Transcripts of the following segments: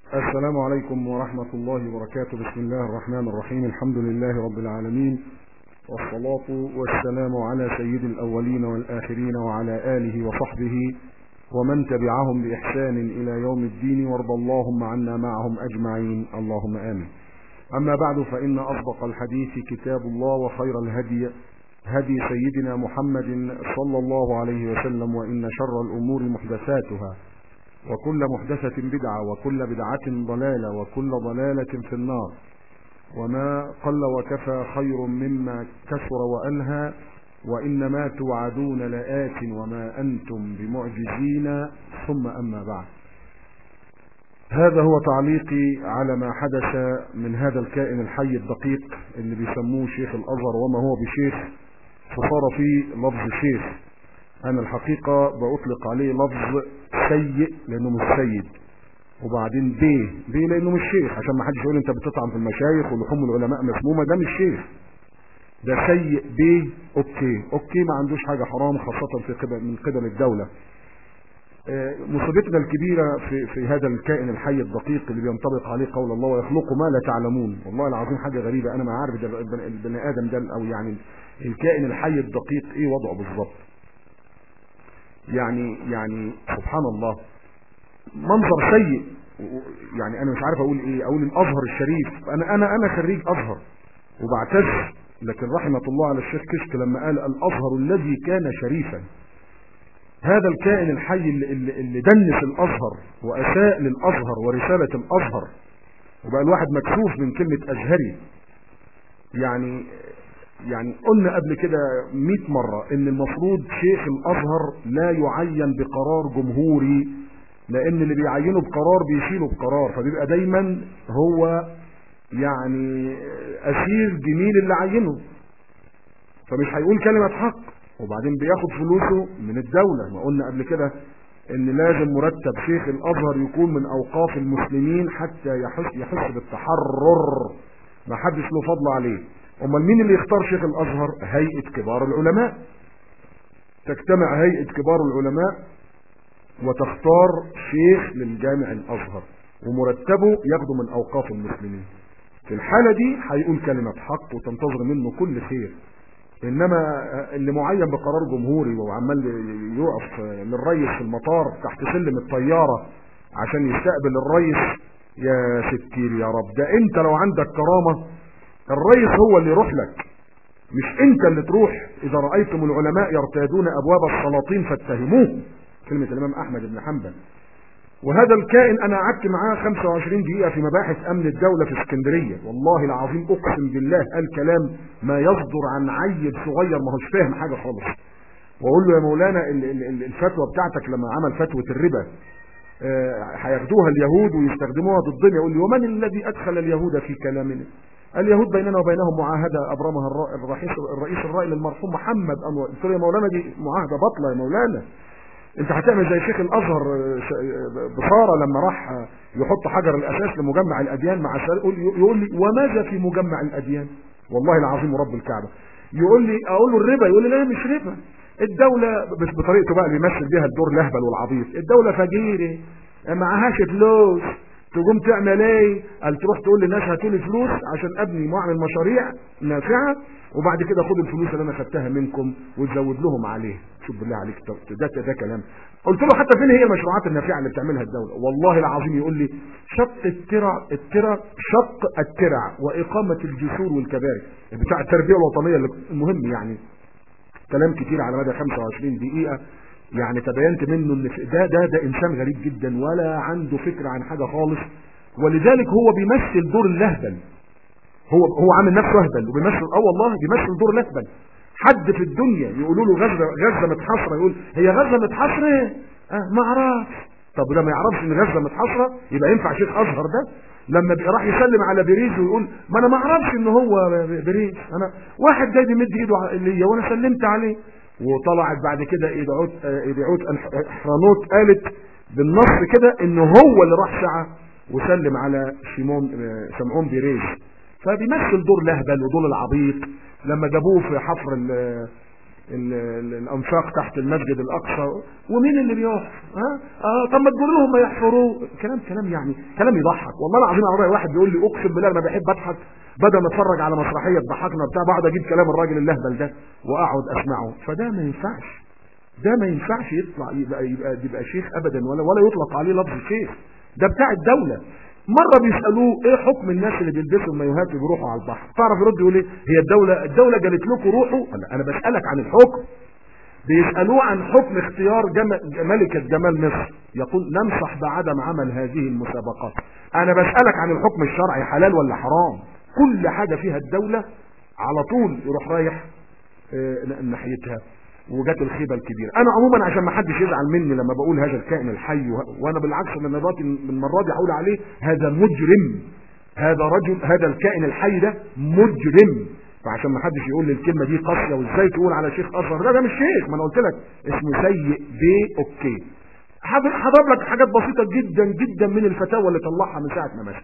السلام عليكم ورحمة الله وبركاته بسم الله الرحمن الرحيم الحمد لله رب العالمين والصلاة والسلام على سيد الأولين والآخرين وعلى آله وصحبه ومن تبعهم بإحسان إلى يوم الدين وارض اللهم عنا معهم أجمعين اللهم آمين أما بعد فإن أصدق الحديث كتاب الله وخير الهدي هدي سيدنا محمد صلى الله عليه وسلم وإن شر الأمور محدثاتها وكل محدثة بدعة وكل بدعة ضلالة وكل ضلالة في النار وما قل وكفى خير مما كثر وألهى وإنما توعدون لآت وما أنتم بمعجزين ثم أما بعد هذا هو تعليقي على ما حدث من هذا الكائن الحي الدقيق اللي بيسموه شيخ الأزهر وما هو بشيخ فصار فيه لفظ شيخ أنا الحقيقة بأطلق عليه لفظ سيء لأنه مش سيد وبعدين بيه بيه لأنه مش شيخ عشان ما حدش يقول أنت بتطعن في المشايخ ولحوم العلماء مسمومة ده مش شيخ ده سيء بيه اوكي اوكي ما عندوش حاجة حرام خاصة في قبل من قبل الدولة مصيبتنا الكبيرة في, في هذا الكائن الحي الدقيق اللي بينطبق عليه قول الله ويخلق ما لا تعلمون والله العظيم حاجة غريبة انا ما عارف ده البني ادم ده او يعني الكائن الحي الدقيق ايه وضعه بالظبط يعني يعني سبحان الله منظر سيء يعني انا مش عارف اقول ايه اقول الازهر الشريف انا انا انا خريج ازهر وبعتز لكن رحمة الله على الشيخ كشك لما قال الازهر الذي كان شريفا هذا الكائن الحي اللي, اللي, اللي دنس الازهر واساء للازهر ورسالة الازهر وبقى الواحد مكسوف من كلمة ازهري يعني يعني قلنا قبل كده 100 مرة ان المفروض شيخ الازهر لا يعين بقرار جمهوري لان اللي بيعينه بقرار بيشيله بقرار فبيبقى دايما هو يعني اسير جميل اللي عينه فمش هيقول كلمة حق وبعدين بياخد فلوسه من الدولة ما قلنا قبل كده ان لازم مرتب شيخ الازهر يكون من اوقاف المسلمين حتى يحس يحس بالتحرر ما حدش له فضل عليه امال مين اللي يختار شيخ الازهر هيئة كبار العلماء تجتمع هيئة كبار العلماء وتختار شيخ للجامع الازهر ومرتبه ياخده من اوقاف المسلمين في الحالة دي هيقول كلمة حق وتنتظر منه كل خير انما اللي معين بقرار جمهوري وعمال يقف للريس في المطار تحت سلم الطيارة عشان يستقبل الريس يا ستير يا رب ده انت لو عندك كرامة الريس هو اللي يروح لك مش انت اللي تروح اذا رأيتم العلماء يرتادون ابواب السلاطين فاتهموه كلمة الامام احمد بن حنبل وهذا الكائن انا قعدت معاه 25 دقيقة في مباحث امن الدولة في اسكندرية والله العظيم اقسم بالله قال كلام ما يصدر عن عيل صغير ما هوش فاهم حاجة خالص واقول له يا مولانا الفتوى بتاعتك لما عمل فتوى الربا هياخدوها اليهود ويستخدموها ضدنا يقول لي ومن الذي ادخل اليهود في كلامنا اليهود بيننا وبينهم معاهدة ابرمها الرئيس الرئيس الرائل المرحوم محمد انور قلت له يا مولانا دي معاهدة بطلة يا مولانا انت هتعمل زي شيخ الازهر بصارة لما راح يحط حجر الاساس لمجمع الاديان مع يقول لي وماذا في مجمع الاديان والله العظيم ورب الكعبة يقول لي اقول له الربا يقول لي لا مش ربا الدولة بس بطريقته بقى اللي يمثل بيها الدور لهبل والعبيط الدولة فقيرة معهاش فلوس تقوم تعمل ايه قال تروح تقول للناس هاتوا لي فلوس عشان ابني واعمل مشاريع نافعه وبعد كده خدوا الفلوس اللي انا خدتها منكم وتزود لهم عليه شوف بالله عليك ده ده كلام قلت له حتى فين هي المشروعات النافعه اللي بتعملها الدوله والله العظيم يقول لي شق الترع الترع شق الترع واقامه الجسور والكباري بتاع التربيه الوطنيه المهم يعني كلام كتير على مدى 25 دقيقه يعني تبينت منه ان ده ده ده انسان غريب جدا ولا عنده فكره عن حاجه خالص ولذلك هو بيمثل دور اللهبل هو هو عامل نفسه اهبل وبيمثل اه والله بيمثل دور لهبل حد في الدنيا يقولوا له غزه غزه متحاصره يقول هي غزه متحاصره اه ما اعرفش طب ده ما يعرفش ان غزه متحاصره يبقى ينفع شيخ ازهر ده لما راح يسلم على بيريز ويقول ما انا ما اعرفش ان هو بيريز انا واحد جاي بيمد ايده ليا وانا سلمت عليه وطلعت بعد كده ايدعوت ايدعوت حرانوت قالت بالنص كده ان هو اللي راح سعى وسلم على شيمون شمعون بيريز فبيمثل دور لهبل ودور العبيط لما جابوه في حفر ال- ال- الانفاق تحت المسجد الاقصى ومين اللي بيحفر ها اه طب ما تقول لهم ما يحفروه كلام كلام يعني كلام يضحك والله العظيم على رأي واحد بيقول لي اقسم بالله انا بحب اضحك بدل ما اتفرج على مسرحيه تضحكنا بتاع بقعد اجيب كلام الراجل اللهبل ده واقعد اسمعه فده ما ينفعش ده ما ينفعش يطلع يبقى يبقى, يبقى شيخ ابدا ولا ولا يطلق عليه لفظ شيخ ده بتاع الدوله مره بيسالوه ايه حكم الناس اللي بيلبسوا المايوهات وبيروحوا على البحر تعرف يرد يقول ايه هي الدوله الدوله قالت لكم روحوا انا انا بسالك عن الحكم بيسالوه عن حكم اختيار جم... ملكه جمال مصر يقول ننصح بعدم عمل هذه المسابقات انا بسالك عن الحكم الشرعي حلال ولا حرام كل حاجه فيها الدوله على طول يروح رايح آه، ناحيتها وجات الخيبه الكبيره انا عموما عشان ما حدش يزعل مني لما بقول هذا الكائن الحي وه- وانا بالعكس من مرات من المره دي هقول عليه هذا مجرم هذا رجل هذا الكائن الحي ده مجرم فعشان ما حدش يقول لي الكلمه دي قاسيه وازاي تقول على شيخ اصغر ده ده مش شيخ ما انا قلت لك اسمه سيء بي اوكي هضرب هضرب لك حاجات بسيطه جدا جدا من الفتاوى اللي طلعها من ساعه ما مسك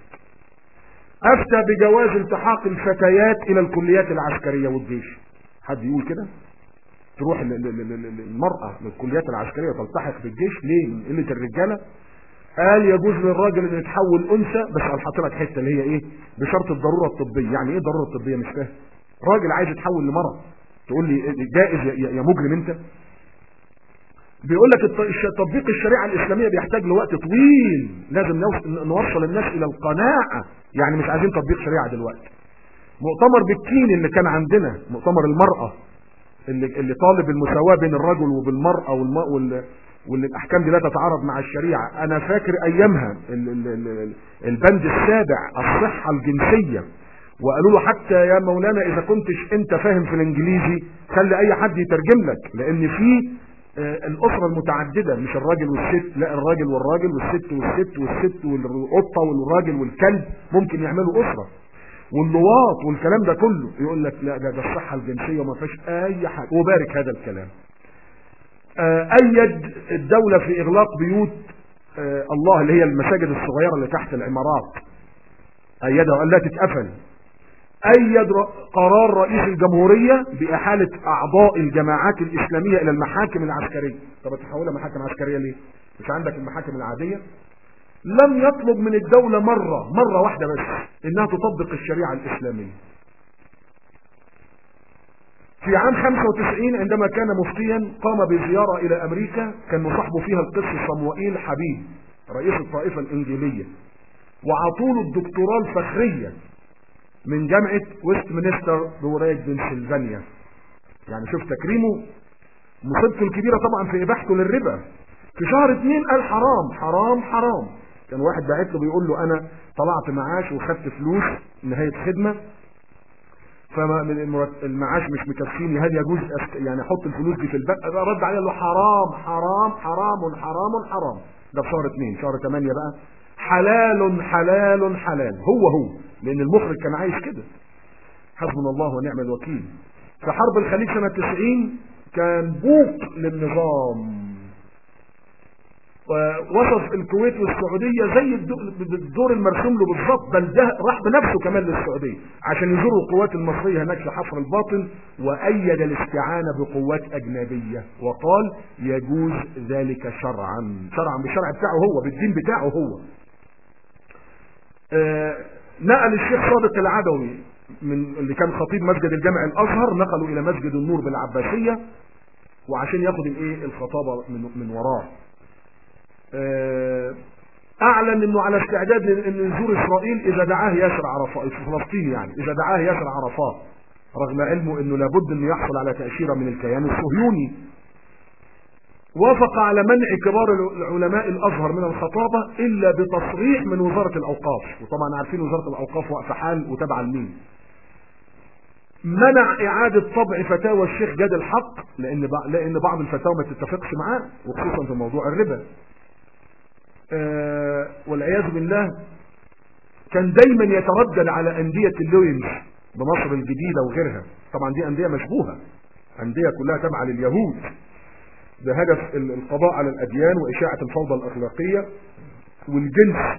افتى بجواز التحاق الفتيات الى الكليات العسكريه والجيش حد يقول كده تروح ل- ل- ل- ل- المرأة للكليات العسكرية تلتحق بالجيش ليه من قلة الرجالة قال يجوز للراجل ان يتحول انثى بس هنحط لك حته اللي هي ايه بشرط الضروره الطبيه يعني ايه الضروره الطبيه مش فاهم راجل عايز يتحول لمرأة تقول لي جائز يا- يا يا مجرم انت بيقول لك الت- الش- تطبيق الشريعه الاسلاميه بيحتاج لوقت طويل لازم نوص- نوصل الناس الى القناعه يعني مش عايزين تطبيق شريعه دلوقتي مؤتمر بكين اللي كان عندنا مؤتمر المراه اللي, اللي طالب المساواة بين الرجل وبالمرأة والم... وال... واللي الأحكام دي لا تتعارض مع الشريعة أنا فاكر أيامها ال... ال... ال... البند السابع الصحة الجنسية وقالوا له حتى يا مولانا إذا كنتش أنت فاهم في الإنجليزي خلي أي حد يترجم لك لأن في آه، الأسرة المتعددة مش الراجل والست لا الراجل والراجل والست والست والست والقطة والراجل والكلب ممكن يعملوا أسرة واللواط والكلام ده كله يقول لك لا ده, ده الصحة الجنسية وما فيش أي حاجة وبارك هذا الكلام آه، أيد الدولة في إغلاق بيوت آه، الله اللي هي المساجد الصغيرة اللي تحت العمارات أيدها وقال لا تتقفل أيد ر- قرار رئيس الجمهورية بإحالة أعضاء الجماعات الإسلامية إلى المحاكم العسكرية طب تحولها محاكم عسكرية ليه؟ مش عندك المحاكم العادية؟ لم يطلب من الدولة مرة مرة واحدة بس انها تطبق الشريعة الاسلامية في عام 95 عندما كان مفتيا قام بزيارة الى امريكا كان مصاحبه فيها القس صموئيل حبيب رئيس الطائفة الانجيلية وعطوله الدكتوراه الفخرية من جامعة ويست مينستر بولاية بنسلفانيا يعني شوف تكريمه مصيبته الكبيرة طبعا في اباحته للربا في شهر اتنين قال حرام حرام حرام كان واحد باعت له بيقول له انا طلعت معاش وخدت فلوس نهاية خدمة فالمعاش مش مكفيني هل يجوز أست... يعني احط الفلوس دي في البنك رد عليه له حرام حرام حرام حرام حرام ده في شهر اتنين شهر تمانية بقى حلال حلال حلال هو هو لان المخرج كان عايز كده حسبنا الله ونعم الوكيل في حرب الخليج سنة 90 كان بوق للنظام وصف الكويت والسعودية زي الدو- الدور المرسوم له بالظبط بل ده راح بنفسه كمان للسعودية عشان يزوروا القوات المصرية هناك في حفر الباطن وأيد الاستعانة بقوات أجنبية وقال يجوز ذلك شرعا شرعا بالشرع بتاعه هو بالدين بتاعه هو آه، نقل الشيخ صادق العدوي من اللي كان خطيب مسجد الجامع الازهر نقلوا الى مسجد النور بالعباسيه وعشان ياخد الايه الخطابه من من وراه آه، اعلن انه على استعداد انه يزور اسرائيل اذا دعاه ياسر عرفات في فلسطين يعني اذا دعاه ياسر عرفات رغم علمه انه لابد انه يحصل على تاشيره من الكيان الصهيوني وافق على منع كبار العلماء الازهر من الخطابه الا بتصريح من وزاره الاوقاف وطبعا عارفين وزاره الاوقاف واقفه حال وتابعه لمين منع اعاده طبع فتاوى الشيخ جاد الحق لان بع- لان بعض الفتاوى ما تتفقش معاه وخصوصا في موضوع الربا آه والعياذ بالله كان دايما يتردد على انديه اللوينز بمصر الجديده وغيرها طبعا دي انديه مشبوهه انديه كلها تابعه لليهود بهدف ال- القضاء على الاديان واشاعه الفوضى الاخلاقيه والجنس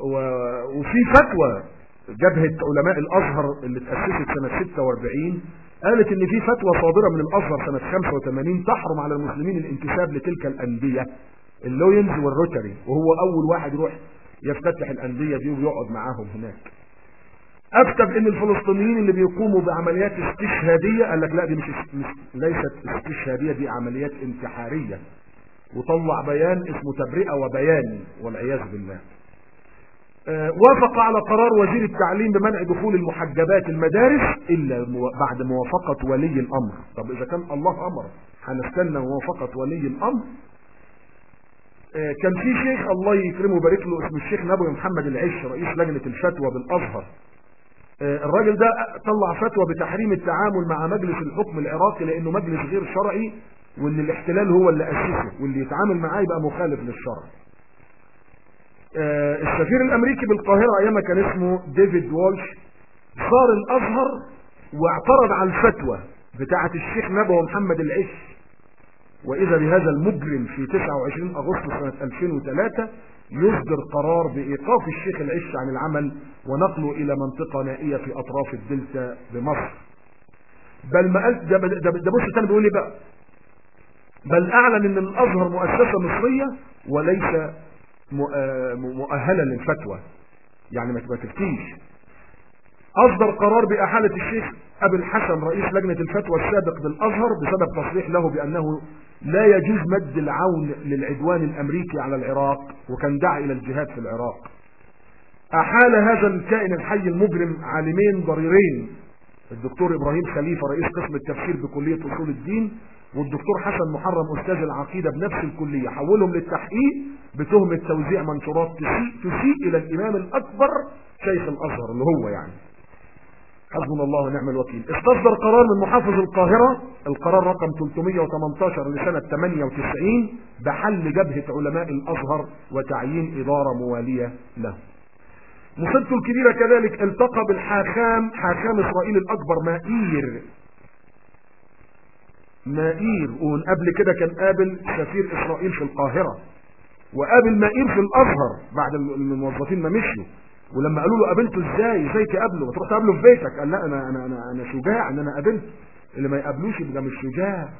و- وفي فتوى جبهه علماء الازهر اللي تاسست سنه 46 قالت ان في فتوى صادرة من الازهر سنة 85 تحرم على المسلمين الانتساب لتلك الاندية اللوينز والروتري وهو اول واحد يروح يفتتح الاندية دي ويقعد معاهم هناك افتى بان الفلسطينيين اللي بيقوموا بعمليات استشهادية قال لك لا دي مش, مش ليست استشهادية دي عمليات انتحارية وطلع بيان اسمه تبرئة وبيان والعياذ بالله آه وافق على قرار وزير التعليم بمنع دخول المحجبات المدارس الا بعد موافقة ولي الامر طب اذا كان الله امر هنستنى موافقة ولي الامر آه كان في شيخ الله يكرمه ويبارك له اسمه الشيخ نبوي محمد العش رئيس لجنة الفتوى بالازهر آه الراجل ده طلع فتوى بتحريم التعامل مع مجلس الحكم العراقي لانه مجلس غير شرعي وان الاحتلال هو اللي اسسه واللي يتعامل معاه يبقى مخالف للشرع آه السفير الامريكي بالقاهرة ايام كان اسمه ديفيد والش زار الازهر واعترض على الفتوى بتاعة الشيخ نبوي محمد العش واذا بهذا المجرم في 29 اغسطس سنة 2003 يصدر قرار بايقاف الشيخ العش عن العمل ونقله الى منطقة نائية في اطراف الدلتا بمصر بل ما قال ده, ده, ده بص تاني بيقول لي بقى بل اعلن ان الازهر مؤسسة مصرية وليس مؤهلة للفتوى يعني ما تفتيش اصدر قرار باحالة الشيخ ابي الحسن رئيس لجنة الفتوى السابق بالازهر بسبب تصريح له بانه لا يجوز مد العون للعدوان الامريكي على العراق وكان دعا الى الجهاد في العراق احال هذا الكائن الحي المجرم عالمين ضريرين الدكتور ابراهيم خليفة رئيس قسم التفسير بكلية اصول الدين والدكتور حسن محرم استاذ العقيدة بنفس الكلية حولهم للتحقيق بتهمة توزيع منشورات تسيء, تسيء الى الامام الاكبر شيخ الازهر اللي هو يعني حسبنا الله ونعم الوكيل استصدر قرار من محافظ القاهرة القرار رقم 318 لسنة 98 بحل جبهة علماء الازهر وتعيين ادارة موالية له مصيبته الكبيرة كذلك التقى بالحاخام حاخام اسرائيل الاكبر مائير مائير ومن قبل كده كان قابل سفير اسرائيل في القاهرة وقابل مائير في الازهر بعد الموظفين ما مشيوا ولما قالوا له قابلته ازاي ازاي تقابله ما تروح تقابله في بيتك قال لا انا انا انا انا شجاع ان انا قابلته اللي ما يقابلوش يبقى مش شجاع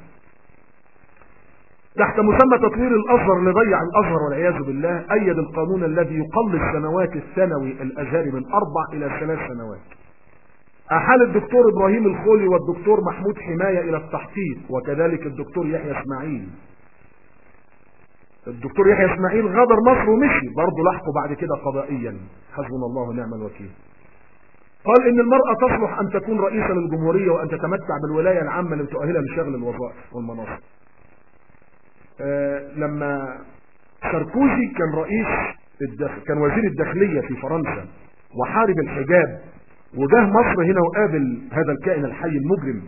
تحت مسمى تطوير الازهر اللي ضيع الازهر والعياذ بالله ايد القانون الذي يقل السنوات الثانوي الازهري من اربع الى ثلاث سنوات احال الدكتور ابراهيم الخولي والدكتور محمود حماية الى التحقيق وكذلك الدكتور يحيى اسماعيل الدكتور يحيى اسماعيل غادر مصر ومشي برضه لحقه بعد كده قضائيا حسبنا الله ونعم الوكيل قال ان المرأة تصلح ان تكون رئيسا للجمهورية وان تتمتع بالولاية العامة اللي تؤهلها لشغل الوظائف والمناصب آه لما ساركوزي كان رئيس الدخل كان وزير الداخلية في فرنسا وحارب الحجاب وجاه مصر هنا وقابل هذا الكائن الحي المجرم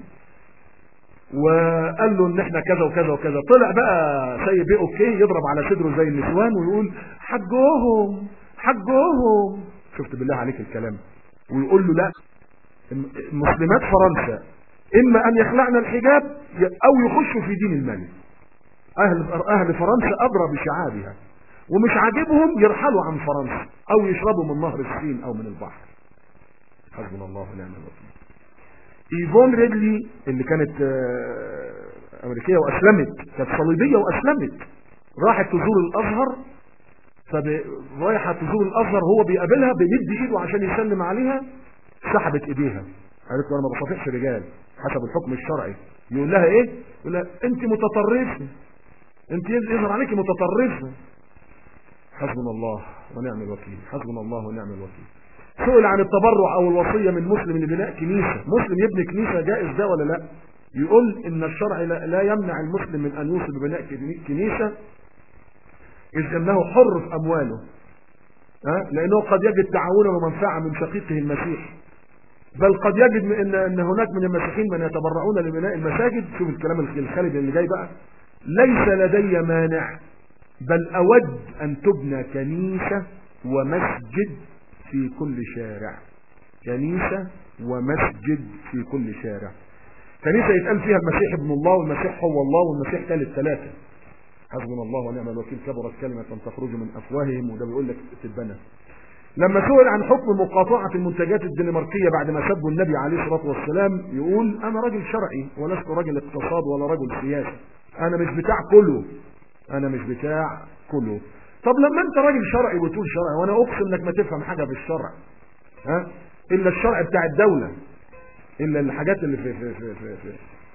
وقال له ان احنا كذا وكذا وكذا طلع بقى سيد بيه اوكي يضرب على صدره زي النسوان ويقول حجوهم حجوهم شفت بالله عليك الكلام ويقول له لا مسلمات فرنسا اما ان يخلعن الحجاب او يخشوا في دين الملك اهل اهل فرنسا ادرى بشعابها ومش عاجبهم يرحلوا عن فرنسا او يشربوا من نهر السين او من البحر حسبنا الله ونعم الوكيل ايفون ريدلي اللي كانت امريكيه واسلمت كانت صليبيه واسلمت راحت تزور الازهر فرايحه تزور الازهر هو بيقابلها بيمد ايده عشان يسلم عليها سحبت ايديها قالت له انا ما بصافحش رجال حسب الحكم الشرعي يقول لها ايه يقول لها انت متطرفه انت يظهر عليك متطرفه حسبنا الله ونعم الوكيل حسبنا الله ونعم الوكيل سئل عن التبرع او الوصية من مسلم لبناء كنيسة مسلم يبني كنيسة جائز ده ولا لا يقول ان الشرع لا يمنع المسلم من ان يوصي ببناء كنيسة اذ انه حر في امواله ها لانه قد يجد تعاونا ومنفعة من شقيقه المسيح بل قد يجد ان ان هناك من المسيحيين من يتبرعون لبناء المساجد شوف الكلام الخالد اللي جاي بقى ليس لدي مانع بل اود ان تبنى كنيسة ومسجد في كل شارع كنيسة ومسجد في كل شارع كنيسة يتقال فيها المسيح ابن الله والمسيح هو الله والمسيح ثالث ثلاثة حسبنا الله ونعم الوكيل كبرت كلمة تخرج من أفواههم وده بيقول لك تتبنى لما سئل عن حكم مقاطعة المنتجات الدنماركية بعد ما سبوا النبي عليه الصلاة والسلام يقول أنا راجل شرعي ولست راجل اقتصاد ولا رجل سياسي أنا مش بتاع كله أنا مش بتاع كله طب لما أنت راجل شرعي وتقول شرعي وأنا أقسم إنك ما تفهم حاجة في الشرع ها إلا الشرع بتاع الدولة إلا الحاجات اللي في في في في, في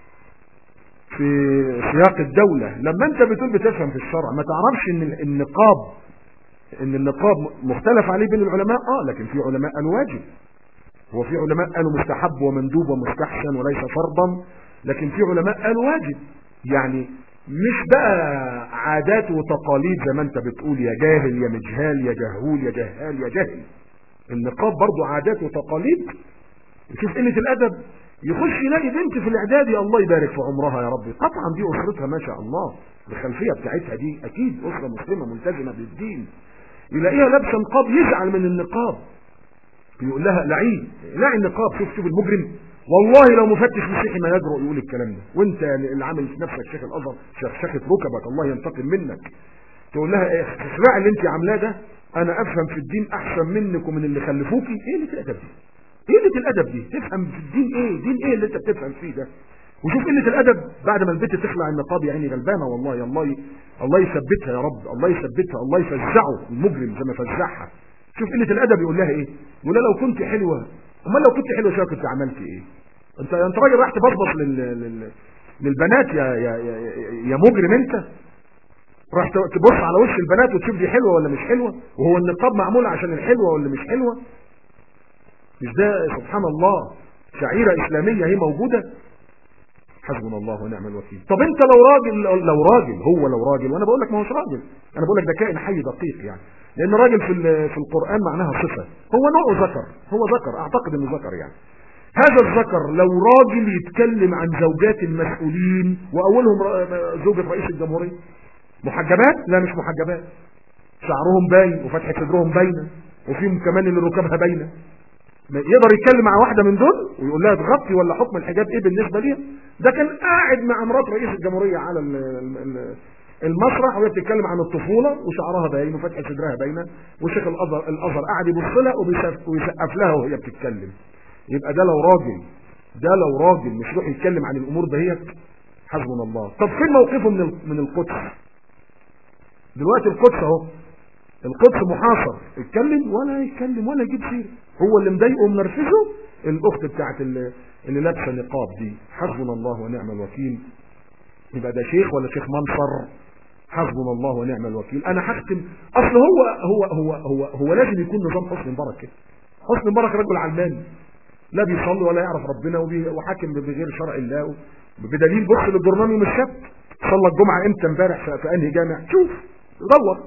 في سياق الدولة لما انت بتقول بتفهم في الشرع ما تعرفش ان النقاب ان النقاب مختلف عليه بين العلماء اه لكن في علماء قالوا واجب هو في علماء قالوا مستحب ومندوب ومستحسن وليس فرضا لكن في علماء قالوا واجب يعني مش بقى عادات وتقاليد زي ما انت بتقول يا جاهل يا مجهال يا جهول يا جهال يا جهل النقاب برضو عادات وتقاليد شوف قلة الادب يخش يلاقي بنت في الاعداد يا الله يبارك في عمرها يا ربي قطعا دي اسرتها ما شاء الله الخلفيه بتاعتها دي اكيد اسره مسلمه ملتزمه بالدين يلاقيها لابسه نقاب يزعل من النقاب يقول لها لعين لعي النقاب شوف شوف المجرم والله لو مفتش مسيحي ما يجرؤ يقول الكلام ده وانت اللي عامل في نفسك شيخ الازهر شخشخه ركبك الله ينتقم منك تقول لها ايه الخداع اللي انت عاملاه ده انا افهم في الدين احسن منك ومن اللي خلفوكي ايه اللي الادب دي ايه قله الادب دي تفهم في الدين ايه دين ايه اللي انت بتفهم فيه ده وشوف قله الادب بعد ما البنت تخلع النقاب يا عيني غلبانه والله الله الله يثبتها يا رب الله يثبتها الله يفزعه المجرم زي ما فزعها شوف قله الادب يقول لها ايه يقول لها لو كنت حلوه امال لو كنت حلوه شويه كنت عملت ايه انت انت راجل راح تبصبص لل... لل... للبنات يا يا يا, يا مجرم انت راح تبص على وش البنات وتشوف دي حلوه ولا مش حلوه وهو النقاب معمول عشان الحلوه ولا مش حلوه مش ده سبحان الله شعيرة إسلامية هي موجودة حسبنا الله ونعم الوكيل طب انت لو راجل لو راجل هو لو راجل وانا بقول لك ما هوش راجل انا بقول لك ده كائن حي دقيق يعني لان راجل في في القران معناها صفه هو نوعه ذكر هو ذكر اعتقد انه ذكر يعني هذا الذكر لو راجل يتكلم عن زوجات المسؤولين واولهم زوجة رئيس الجمهورية محجبات لا مش محجبات شعرهم باين وفتحة صدرهم باينة وفيهم كمان اللي ركبها باينة يقدر يتكلم مع واحده من دول ويقول لها تغطي ولا حكم الحجاب ايه بالنسبه ليها ده كان قاعد مع مرات رئيس الجمهوريه على المسرح وهي بتتكلم عن الطفوله وشعرها باين وفتحه صدرها باينه والشيخ الازهر الازهر قاعد يبص لها ويسقف لها وهي بتتكلم يبقى ده لو راجل ده لو راجل مش يروح يتكلم عن الامور دهيت حسبنا الله طب فين موقفه من من القدس دلوقتي القدس اهو القدس محاصر يتكلم ولا يتكلم ولا يجيب سيره هو اللي مضايقه ومنرفزه الاخت بتاعت اللي, اللي لابسه نقاب دي حسبنا الله ونعم الوكيل يبقى ده شيخ ولا شيخ منصر حسبنا الله ونعم الوكيل انا هختم اصل هو هو هو هو هو لازم يكون نظام حسني مبارك كده حسني مبارك رجل علماني لا بيصلي ولا يعرف ربنا وحاكم بغير شرع الله بدليل بص للجورنال يوم السبت صلى الجمعه امتى امبارح في انهي جامع شوف دور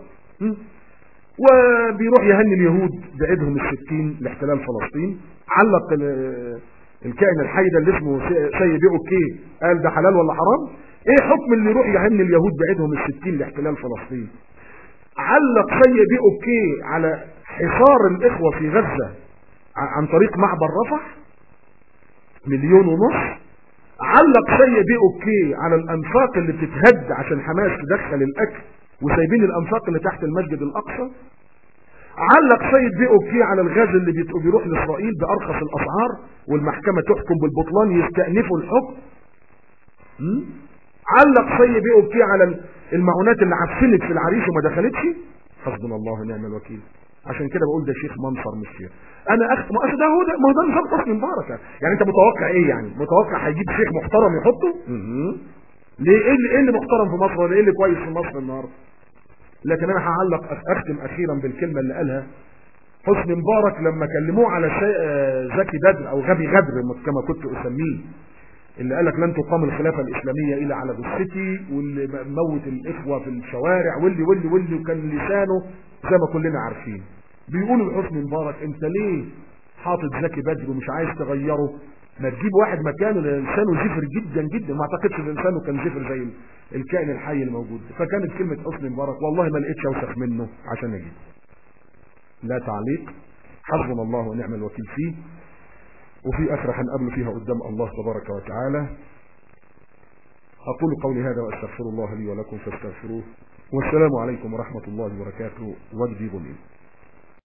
وبيروح يهني اليهود بعيدهم الستين لاحتلال فلسطين علق الكائن الحي ده اللي اسمه سيد اوكي قال ده حلال ولا حرام ايه حكم اللي يروح يهني اليهود بعيدهم الستين لاحتلال فلسطين علق سيد اوكي على حصار الاخوة في غزة عن طريق معبر رفح مليون ونص علق سيد اوكي على الانفاق اللي بتتهد عشان حماس تدخل الاكل وسايبين الانفاق اللي تحت المسجد الاقصى علق سيد بي اوكي على الغاز اللي بيروح لاسرائيل بارخص الاسعار والمحكمه تحكم بالبطلان يستأنفوا الحكم علق سيد بي اوكي على المعونات اللي عفنت في العريش وما دخلتش حسبنا الله ونعم الوكيل عشان كده بقول ده شيخ منصر مش شيخ انا اخ ما ده هو ده ما هو ده نظام حسني مبارك يعني انت متوقع ايه يعني متوقع هيجيب شيخ محترم يحطه ليه ايه اللي, إيه اللي محترم في مصر ولا ايه اللي كويس في مصر النهارده لكن انا هعلق اختم اخيرا بالكلمه اللي قالها حسني مبارك لما كلموه على زكي بدر او غبي غدر كما كنت اسميه اللي قال لك لن تقام الخلافه الاسلاميه الا على جثتي واللي موت الاخوه في الشوارع واللي واللي واللي وكان لسانه زي ما كلنا عارفين بيقولوا لحسني مبارك انت ليه حاطط زكي بدر ومش عايز تغيره ما تجيب واحد مكانه لسانه زفر جدا جدا ما اعتقدش ان لسانه كان زفر زي الكائن الحي الموجود فكانت كلمة حسني مبارك والله ما لقيتش اوسخ منه عشان اجيب لا تعليق حسبنا الله ونعم الوكيل فيه وفي اخرى هنقابله فيها قدام الله تبارك وتعالى اقول قولي هذا واستغفر الله لي ولكم فاستغفروه والسلام عليكم ورحمة الله وبركاته واجدي ظليم